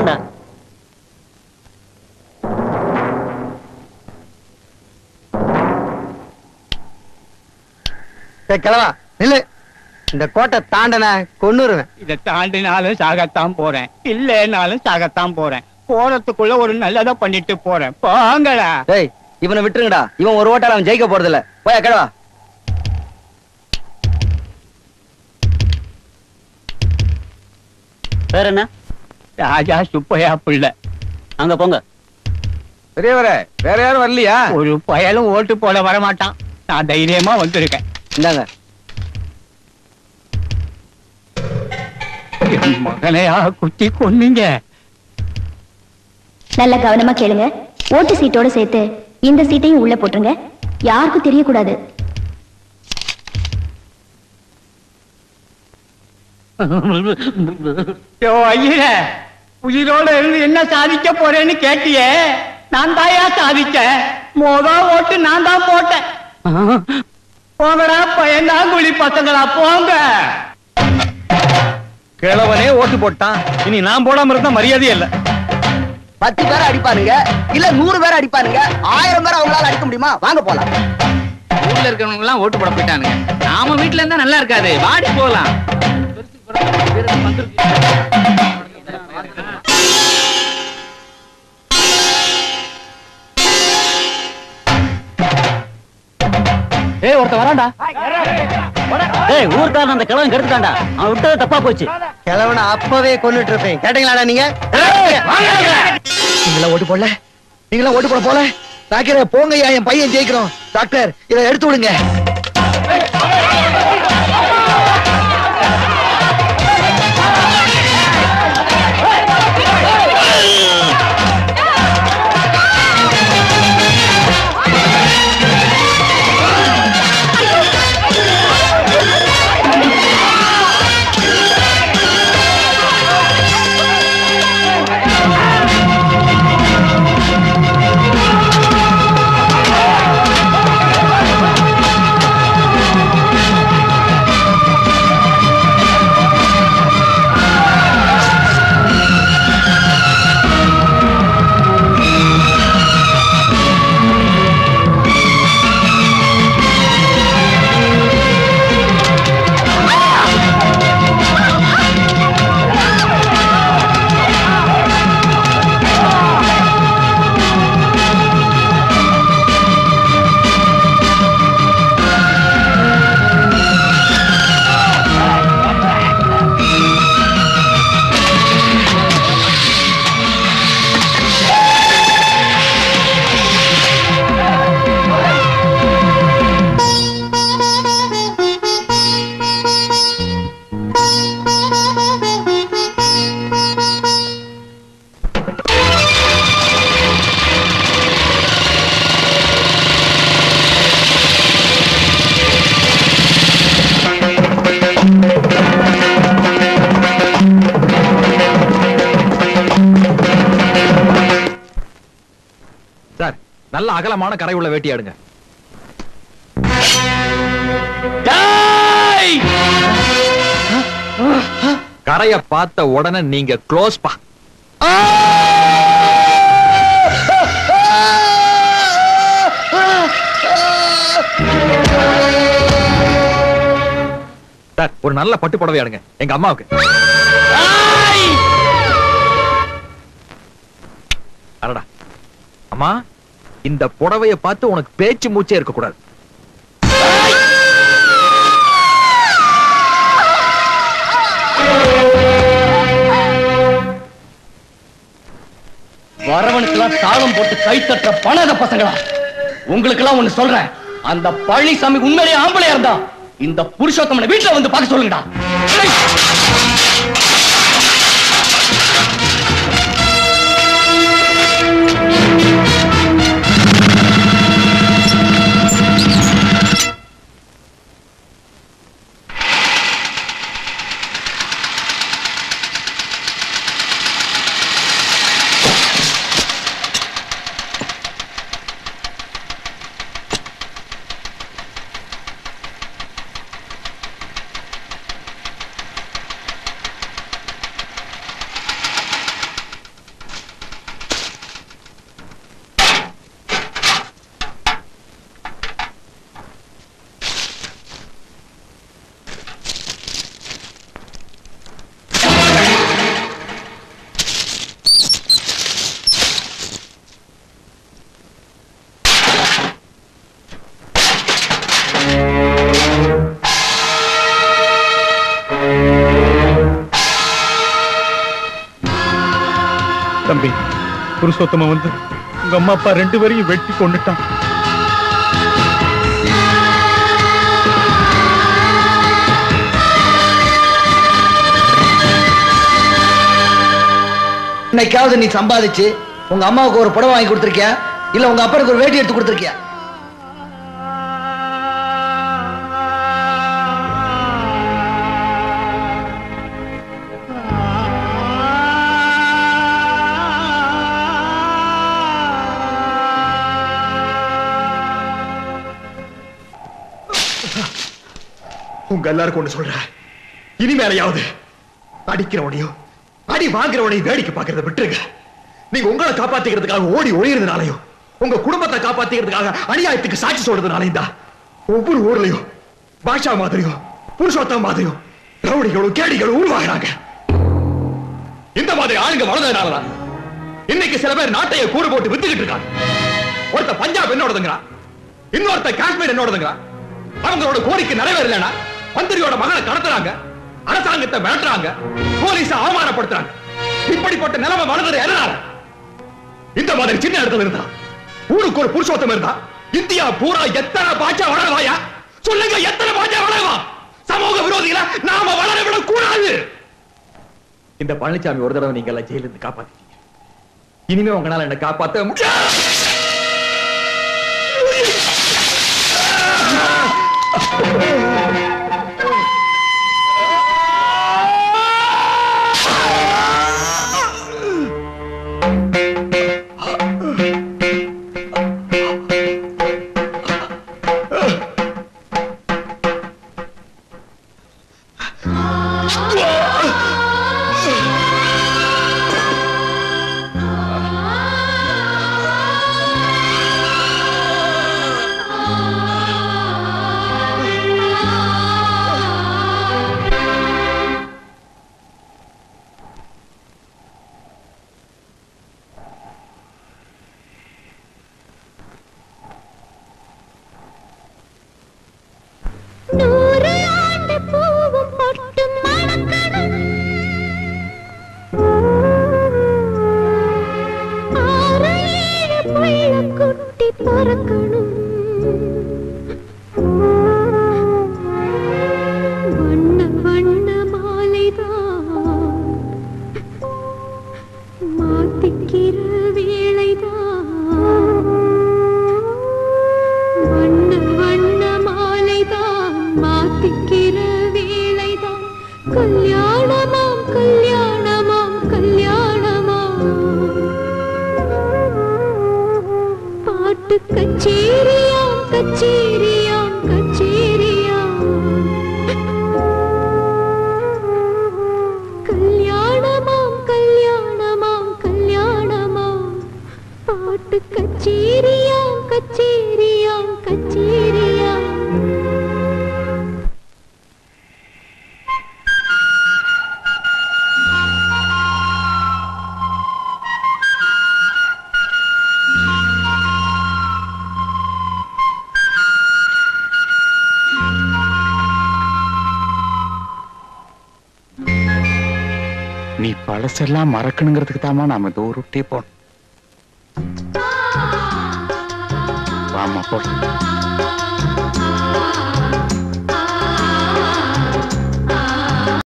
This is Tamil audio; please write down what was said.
போங்கடா ஏய் கிழவா நில்லு இந்த கோட்டை தாண்டன கொன்னுருவேன் இதை தாண்டினாலும் சாகத்தான் போறேன் இல்லைனாலும் சாகத்தான் போறேன் போறதுக்குள்ள ஒரு நல்லதா பண்ணிட்டு போறேன் போங்கடா டேய் இவனை விட்டுருங்கடா இவன் ஒரு ஓட்டால அவன் ஜெயிக்க போறது இல்ல போயா கிழவா வேற என்ன ராஜா சுப்பையா பிள்ளை அங்க போங்க பெரியவரே வேற யாரும் வரலையா ஒரு பயலும் ஓட்டு போட வர மாட்டான் நான் தைரியமா வந்திருக்கேன் இந்தாங்க என் மகனையா குத்தி கொன்னீங்க நல்ல கவனமா கேளுங்க ஓட்டு சீட்டோட சேர்த்து இந்த சீட்டையும் உள்ள போட்டுருங்க யாருக்கும் தெரியக்கூடாது யோ ஐயர உயிரோட இருந்து என்ன சாதிக்க போறேன்னு கேட்டியே நான் தாயா சாதிச்சேன் மோத ஓட்டு நான் தான் போட்டேன் போங்கடா பயந்தாங்குழி பசங்களா போங்க கிழவனே ஓட்டு போட்டான் இனி நான் போடாம இருந்தா மரியாதையே இல்ல பத்து பேரை அடிப்பானுங்க இல்ல நூறு பேரை அடிப்பானுங்க ஆயிரம் பேரை அவங்களால அடிக்க முடியுமா வாங்க போலாம் ஊர்ல இருக்கிறவங்க எல்லாம் ஓட்டு போட போயிட்டானுங்க நாம வீட்டுல இருந்தா நல்லா இருக்காது வாடி போலாம் ஏய் ஒருத்த வரான்டா ஏய் ஊர்க்காரன் அந்த கிழவன் கெடுத்துட்டான்டா அவன் விட்டது தப்பா போச்சு கிழவனை அப்பவே கொன்னுட்டு இருப்பேன் கேட்டீங்களாடா நீங்க நீங்களா ஓட்டு போடல நீங்களா ஓட்டு போட போல டாக்டர் போங்கய்யா என் பையன் ஜெயிக்கிறோம் டாக்டர் இதை எடுத்து விடுங்க சார் நல்ல அகலமான கரை உள்ள வேட்டியாடுங்க கரைய பார்த்த உடனே நீங்க க்ளோஸ் பா சார் ஒரு நல்ல பட்டு புடவை ஆடுங்க எங்க அம்மாவுக்கு அடடா அம்மா இந்த புடவைய பார்த்து உனக்கு பேச்சு மூச்சே இருக்க கூடாது வரவனுக்கெல்லாம் தாளம் போட்டு கை தட்டுற பணத பசங்களா உங்களுக்கெல்லாம் ஒண்ணு சொல்றேன் அந்த பழனிசாமி உண்மையிலேயே ஆம்பளையா இருந்தா இந்த புருஷோத்தமனை வீட்டுல வந்து பார்க்க சொல்லுங்கடா தம்பி புருஷோத்தம வந்து உங்க அம்மா அப்பா ரெண்டு பேரையும் வெட்டி கொண்டுட்டான் இன்னைக்காவது நீ சம்பாதிச்சு உங்க அம்மாவுக்கு ஒரு புடவை வாங்கி கொடுத்திருக்கியா இல்ல உங்க அப்பனுக்கு ஒரு வேட்டி எடுத்து கொடுத்திருக்கியா உங்க எல்லாருக்கும் ஒண்ணு சொல்றேன் இனிமேலையாவது அடிக்கிறவனையும் அடி வாங்குறவனையும் வேடிக்கை பார்க்கறத விட்டுருங்க நீங்க உங்களை காப்பாத்திக்கிறதுக்காக ஓடி ஒழியறதுனாலையும் உங்க குடும்பத்தை காப்பாத்திக்கிறதுக்காக அநியாயத்துக்கு சாட்சி சொல்றதுனாலையும் தான் ஒவ்வொரு ஊர்லயும் பாஷா மாதிரியும் புருஷோத்தம் மாதிரியும் ரவுடிகளும் கேடிகளும் உருவாகிறாங்க இந்த மாதிரி ஆளுங்க வளர்ந்ததுனாலதான் இன்னைக்கு சில பேர் நாட்டைய கூறு போட்டு வித்துக்கிட்டு இருக்காங்க ஒருத்த பஞ்சாப் என்னோடதுங்கிறான் இன்னொருத்த காஷ்மீர் என்னோடதுங்கிறான் அவங்களோட கோரிக்கை நிறைவேறலனா மந்திரியோட மகனை கடத்துறாங்க அரசாங்கத்தை மிரட்டுறாங்க போலீஸ அவமானப்படுத்துறாங்க இப்படிப்பட்ட நிலைமை வளர்ந்தது எதனால இந்த மாதிரி சின்ன இடத்துல இருந்தா ஊருக்கு ஒரு புருஷோத்தம் இருந்தா இந்தியா பூரா எத்தனை பாஜா வளருவாயா சொல்லுங்க எத்தனை பாஜா வளருவா சமூக விரோதிகளை நாம வளர விடக் கூடாது இந்த பழனிசாமி ஒரு தடவை நீங்க எல்லாம் ஜெயிலிருந்து காப்பாத்திட்டீங்க இனிமே உங்களால என்ன காப்பாத்த முடியாது நூறு ஆண்டு பூவும் பொட்டும் மணக்கணும் ஆறு ஏழு புள்ள குட்டி பிறக்கணும் வண்ண வண்ண மாலைதான் மாத்திக்கிற வேளைதான் வண்ண வண்ண மாலைதான் மாத்திக்கிற வேளைதான் கல்யாணமாம் கல்யாணமாம் கல்யாணமாம் பாட்டு கச்சேரியாம் கச்சேரியாம் கச்சேரியாம் கல்யாணமாம் கல்யாணமாம் கல்யாணமாம் பாட்டு கச்சேரியாம் கச்சேரியாம் கச்சேரியாம் நீ பழசெல்லாம் மறக்கணுங்கிறதுக்கு தாமா நாம இந்த ஊருட்டே போனோம் வாமா போ